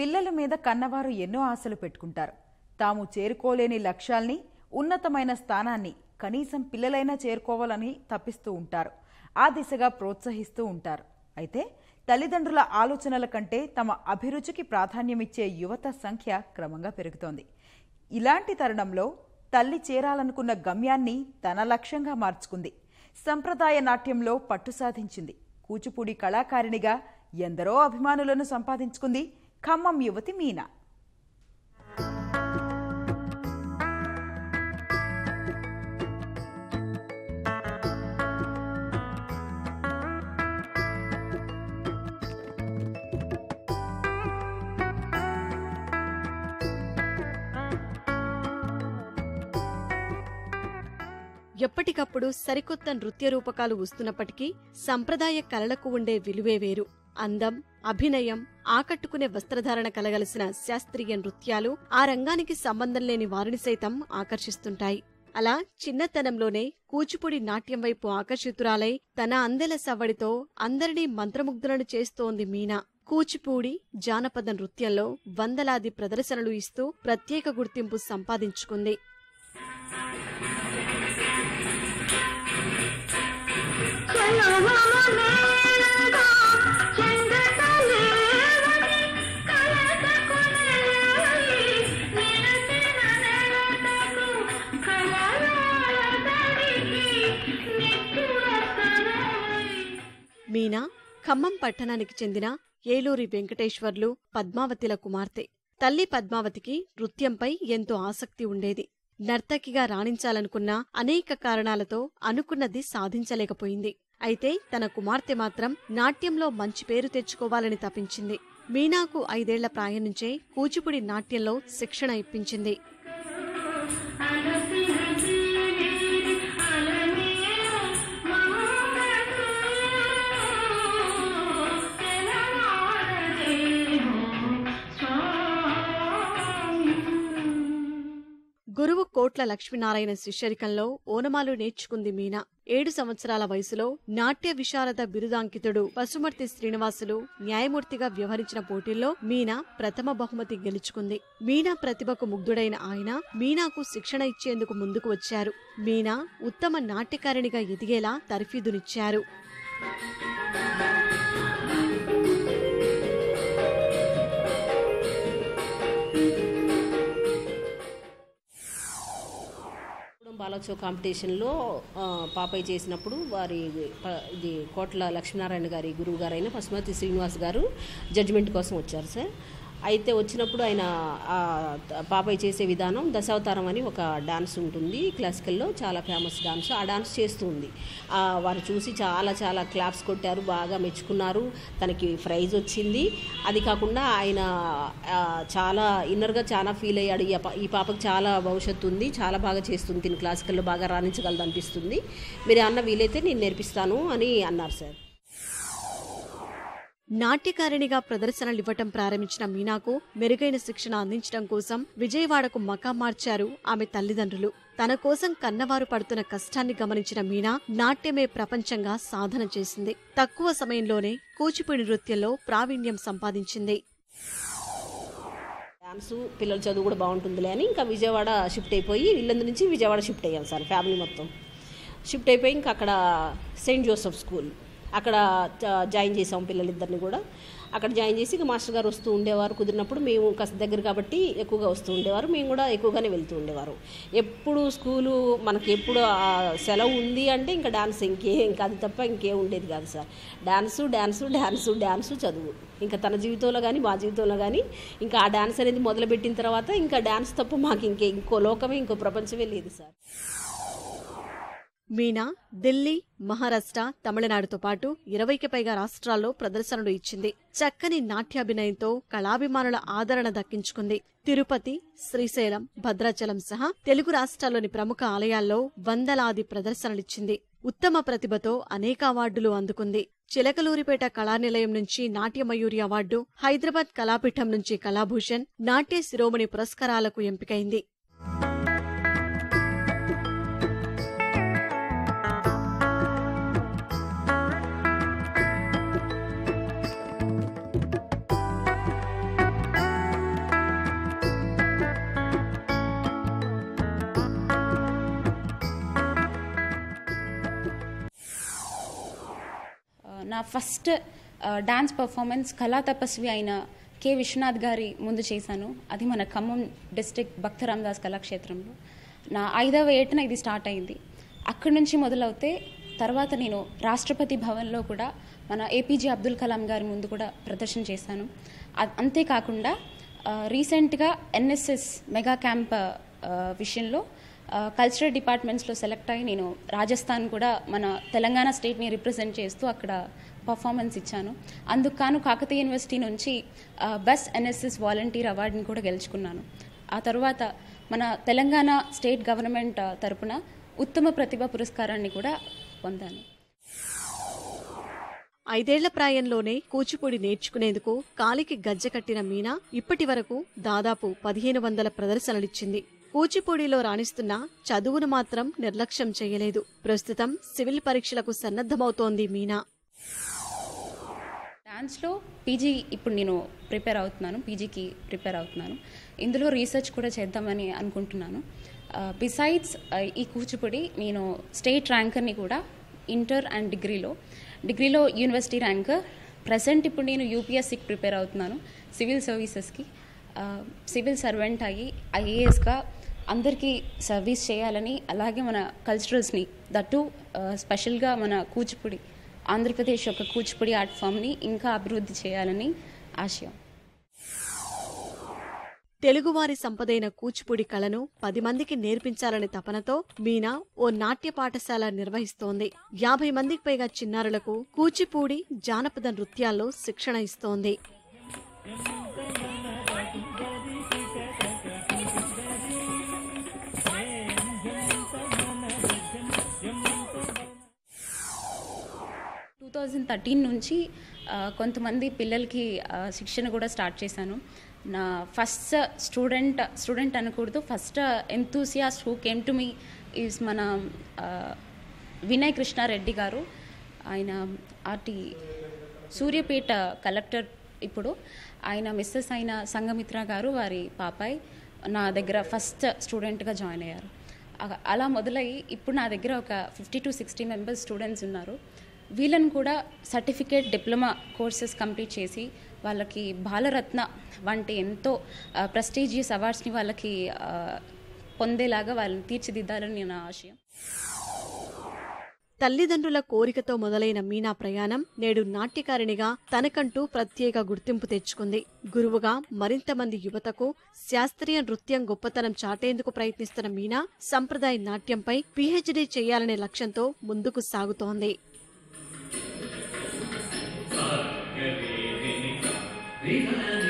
పిల్లల మీద కన్నవారు ఎన్నో ఆశలు పెట్టుకుంటారు తాము చేరుకోలేని లక్ష్యాల్ని ఉన్నతమైన స్థానాన్ని కనీసం పిల్లలైనా చేరుకోవాలని తప్పిస్తూ ఉంటారు ఆ దిశగా ప్రోత్సహిస్తూ ఉంటారు అయితే తల్లిదండ్రుల ఆలోచనల కంటే తమ అభిరుచికి ప్రాధాన్యమిచ్చే యువత సంఖ్య క్రమంగా పెరుగుతోంది ఇలాంటి తరుణంలో తల్లి చేరాలనుకున్న గమ్యాన్ని తన లక్ష్యంగా మార్చుకుంది సంప్రదాయ నాట్యంలో పట్టు సాధించింది కూచిపూడి కళాకారిణిగా ఎందరో అభిమానులను సంపాదించుకుంది ఖమ్మం యువతి మీనా ఎప్పటికప్పుడు సరికొత్త నృత్య రూపకాలు వస్తున్నప్పటికీ సంప్రదాయ కళలకు ఉండే విలువే వేరు అందం అభినయం ఆకట్టుకునే వస్త్రధారణ కలగలిసిన శాస్త్రీయ నృత్యాలు ఆ రంగానికి సంబంధం లేని వారిని సైతం ఆకర్షిస్తుంటాయి అలా చిన్నతనంలోనే కూచిపూడి నాట్యం వైపు ఆకర్షితురాలై తన అందెల సవ్వడితో అందరినీ మంత్రముగ్ధులను చేస్తోంది మీనా కూచిపూడి జానపద నృత్యంలో వందలాది ప్రదర్శనలు ఇస్తూ ప్రత్యేక గుర్తింపు సంపాదించుకుంది మీనా ఖమ్మం పట్టణానికి చెందిన ఏలూరి వెంకటేశ్వర్లు పద్మావతిల కుమార్తె తల్లి పద్మావతికి నృత్యంపై ఎంతో ఆసక్తి ఉండేది నర్తకిగా రాణించాలనుకున్న అనేక కారణాలతో అనుకున్నది సాధించలేకపోయింది అయితే తన కుమార్తె మాత్రం నాట్యంలో మంచి పేరు తెచ్చుకోవాలని తపించింది మీనాకు ఐదేళ్ల ప్రాయం నుంచే కూచిపూడి నాట్యంలో శిక్షణ ఇప్పించింది గురువు కోట్ల లక్ష్మీనారాయణ శిష్యరికంలో ఓనమాలు నేర్చుకుంది మీనా ఏడు సంవత్సరాల వయసులో నాట్య విశారద బిరుదాంకితుడు పశుమర్తి శ్రీనివాసులు న్యాయమూర్తిగా వ్యవహరించిన పోటీల్లో మీనా ప్రథమ బహుమతి గెలుచుకుంది మీనా ప్రతిభకు ముగ్ధుడైన ఆయన మీనాకు శిక్షణ ఇచ్చేందుకు ముందుకు వచ్చారు మీనా ఉత్తమ నాట్యకారిణిగా ఎదిగేలా తర్ఫీదునిచ్చారు బాలోత్సవ కాంపిటీషన్లో ఆ, పాపయ్య చేసినప్పుడు వారి ప- ఇది కోట్ల లక్ష్మీనారాయణ గారి గురువు గారైన పశుమతి శ్రీనివాస్ గారు జడ్జిమెంట్ కోసం వచ్చారు సార్ అయితే వచ్చినప్పుడు ఆయన ఆ, త- పాపయ్య చేసే విధానం దశావతారం అని ఒక డాన్స్ ఉంటుంది క్లాసికల్లో చాలా ఫేమస్ డాన్స్ ఆ డాన్స్ చేస్తూ ఉంది ఆ, వారు చూసి చాలా చాలా క్లాప్స్ కొట్టారు బాగా మెచ్చుకున్నారు తనకి ప్రైజ్ వచ్చింది అది కాకుండా ఆయన ఆ, చాలా ఇన్నర్గా చాలా ఫీల్ అయ్యాడు ఈ పా- ఈ పాపకు చాలా భవిష్యత్తు ఉంది చాలా బాగా చేస్తుంది తిని క్లాసికల్లో బాగా రాణించగలదు అనిపిస్తుంది మీరు అన్న వీలైతే నేను నేర్పిస్తాను అని అన్నారు సార్ నాట్యకారిణిగా ప్రదర్శనలివ్వటం ప్రారంభించిన మీనాకు మెరుగైన శిక్షణ అందించడం కోసం విజయవాడకు మకా మార్చారు ఆమె తల్లిదండ్రులు తన కోసం కన్నవారు పడుతున్న కష్టాన్ని గమనించిన మీనా నాట్యమే ప్రపంచంగా సాధన చేసింది తక్కువ సమయంలోనే కూచిపూడి నృత్యంలో ప్రావీణ్యం సంపాదించింది డాన్స్ పిల్లల చదువు కూడా బాగుంటుందిలే అని ఇంకా విజయవాడ షిఫ్ట్ అయిపోయి ఇల్లందు నుంచి విజయవాడ షిఫ్ట్ అయ్యాం సార్ ఫ్యామిలీ మొత్తం షిఫ్ట్ అయిపోయి ఇంకా అక్కడ సెయింట్ జోసెఫ్ స్కూల్ అక్కడ జా- జాయిన్ చేసాం పిల్లలిద్దరిని కూడా అక్కడ జాయిన్ చేసి ఇక మాస్టర్ గారు వస్తూ ఉండేవారు కుదిరినప్పుడు మేము కాస్త దగ్గర కాబట్టి ఎక్కువగా వస్తూ ఉండేవారు మేము కూడా ఎక్కువగానే వెళ్తూ ఉండేవారు ఎప్పుడు స్కూలు మనకి ఎప్పుడు ఆ సెలవు ఉంది అంటే ఇంకా డాన్స్ ఇంకే ఇంకా అది తప్ప ఇంకే ఉండేది కాదు sir dance dance dance dance చదువు ఇంకా తన జీవితంలో కానీ మా జీవితంలో కానీ ఇంకా ఆ డాన్స్ అనేది మొదలుపెట్టిన తర్వాత ఇంకా డాన్స్ తప్ప మాకు ఇంకే ఇంకో లోకమే ఇంకో ప్రపంచమే లేదు సార్ మీనా ఢిల్లీ మహారాష్ట్ర తమిళనాడుతో పాటు ఇరవైకి పైగా రాష్ట్రాల్లో ప్రదర్శనలు ఇచ్చింది చక్కని నాట్యాభినయంతో కళాభిమానుల ఆదరణ దక్కించుకుంది తిరుపతి శ్రీశైలం భద్రాచలం సహా తెలుగు రాష్ట్రాల్లోని ప్రముఖ ఆలయాల్లో వందలాది ప్రదర్శనలిచ్చింది ఉత్తమ ప్రతిభతో అనేక అవార్డులు అందుకుంది చిలకలూరిపేట కళానిలయం నుంచి నాట్యమయూరి అవార్డు హైదరాబాద్ కళాపీఠం నుంచి కళాభూషణ్ నాట్య శిరోమణి పురస్కారాలకు ఎంపికైంది first dance performance Kala Tapasvi అయిన కె విశ్వనాథ్ గారి ముందు చేశాను అది మన ఖమ్మం డిస్టిక్ భక్త రామదాస్ కళాక్షేత్రంలో నా ఐదవ ఏటన ఇది స్టార్ట్ అయింది అక్కడి నుంచి మొదలవుతే తర్వాత నేను రాష్ట్రపతి భవన్లో కూడా మన ఏపీజే అబ్దుల్ కలాం గారి ముందు కూడా ప్రదర్శన చేశాను అ- అంతేకాకుండా ఆ, రీసెంట్గా ఎన్ఎస్ఎస్ మెగా క్యాంప్ ఆ, విషయంలో ఆ, కల్చరల్ డిపార్ట్మెంట్స్లో సెలెక్ట్ అయ్యి నేను రాజస్థాన్ కూడా మన తెలంగాణ స్టేట్ని రిప్రజెంట్ చేస్తూ అక్కడ పర్ఫార్మెన్స్ ఇచ్చాను అందుకు కాను కాకతీయ యూనివర్సిటీ నుంచి ఆ, బెస్ట్ ఎన్ఎస్ఎస్ వాలంటీర్ అవార్డుని కూడా గెలుచుకున్నాను ఆ తర్వాత మన తెలంగాణ స్టేట్ గవర్నమెంట్ ఆ, తరపున ఉత్తమ ప్రతిభ పురస్కారాన్ని కూడా పొందాను ఐదేళ్ల ప్రాయంలోనే కూచిపూడి నేర్చుకునేందుకు కాలికి గజ్జె కట్టిన మీనా ఇప్పటి వరకు దాదాపు పదిహేను వందల ప్రదర్శనలిచ్చింది కూచిపూడిలో రాణిస్తున్న చదువును మాత్రం నిర్లక్ష్యం చేయలేదు ప్రస్తుతం సివిల్ పరీక్షలకు సన్నద్ధమవుతోంది మీనా డాన్స్లో పీజీ ఇప్పుడు నేను ప్రిపేర్ అవుతున్నాను పీజీకి ప్రిపేర్ అవుతున్నాను ఇందులో రీసెర్చ్ కూడా చేద్దామని అనుకుంటున్నాను బిసైడ్స్ ఈ కూచిపూడి నేను స్టేట్ ర్యాంకర్ని కూడా ఇంటర్ అండ్ డిగ్రీలో డిగ్రీలో యూనివర్సిటీ ర్యాంకర్ ప్రజెంట్ ఇప్పుడు నేను యూపీఎస్సికి ప్రిపేర్ అవుతున్నాను సివిల్ సర్వీసెస్కి సివిల్ సర్వెంట్ అయ్యి ఐఏఎస్గా అందరికీ సర్వీస్ చేయాలని అలాగే మన కల్చరల్స్ని దట్టు స్పెషల్గా మన కూచిపూడి ఆంధ్రప్రదేశ్ యొక్క కూచిపూడి ఆర్ట్ ఫామ్ని ఇంకా అభివృద్ధి చేయాలని ఆశయం తెలుగువారి సంపదైన కూచిపూడి కళను పది మందికి నేర్పించాలనే తపనతో మీనా ఓ నాట్య పాఠశాల నిర్వహిస్తోంది యాభై మందికి పైగా చిన్నారులకు కూచిపూడి జానపద నృత్యాల్లో శిక్షణ ఇస్తోంది టూ థౌజండ్ థర్టీన్ నుంచి ఆ, కొంతమంది పిల్లలకి ఆ, శిక్షణ కూడా స్టార్ట్ చేశాను నా ఫస్ట్ స్టూడెంట్ స్టూడెంట్ అనకూడదు first enthusiast who came to me is మన ఆ, వినయ్ కృష్ణారెడ్డి గారు ఆయన ఆటి సూర్యపేట కలెక్టర్ ఇప్పుడు ఆయన మిస్సెస్ అయిన సంగమిత్ర గారు వారి పాపాయ్ నా దగ్గర ఫస్ట్ స్టూడెంట్గా జాయిన్ అయ్యారు అ- అలా మొదలయ్యి ఇప్పుడు నా దగ్గర ఒక fifty to sixty members students ఉన్నారు వీళ్ళని కూడా సర్టిఫికేట్ డిప్లొమా కోర్సెస్ కంప్లీట్ చేసి వాళ్ళకి బాలరత్న వంటి ఎంతో ప్రెస్టీజియస్ అవార్డ్స్ని వాళ్ళకి ఆ, పొందేలాగా వాళ్ళని తీర్చిదిద్దాలని నా ఆశయం తల్లిదండ్రుల కోరికతో మొదలైన మీనా ప్రయాణం నేడు నాట్యకారిణిగా తనకంటూ ప్రత్యేక గుర్తింపు తెచ్చుకుంది గురువుగా మరింత మంది యువతకు శాస్త్రీయ నృత్యం గొప్పతనం చాటేందుకు ప్రయత్నిస్తున్న మీనా సంప్రదాయ నాట్యంపై పీహెచ్డీ చేయాలనే లక్ష్యంతో ముందుకు సాగుతోంది Viva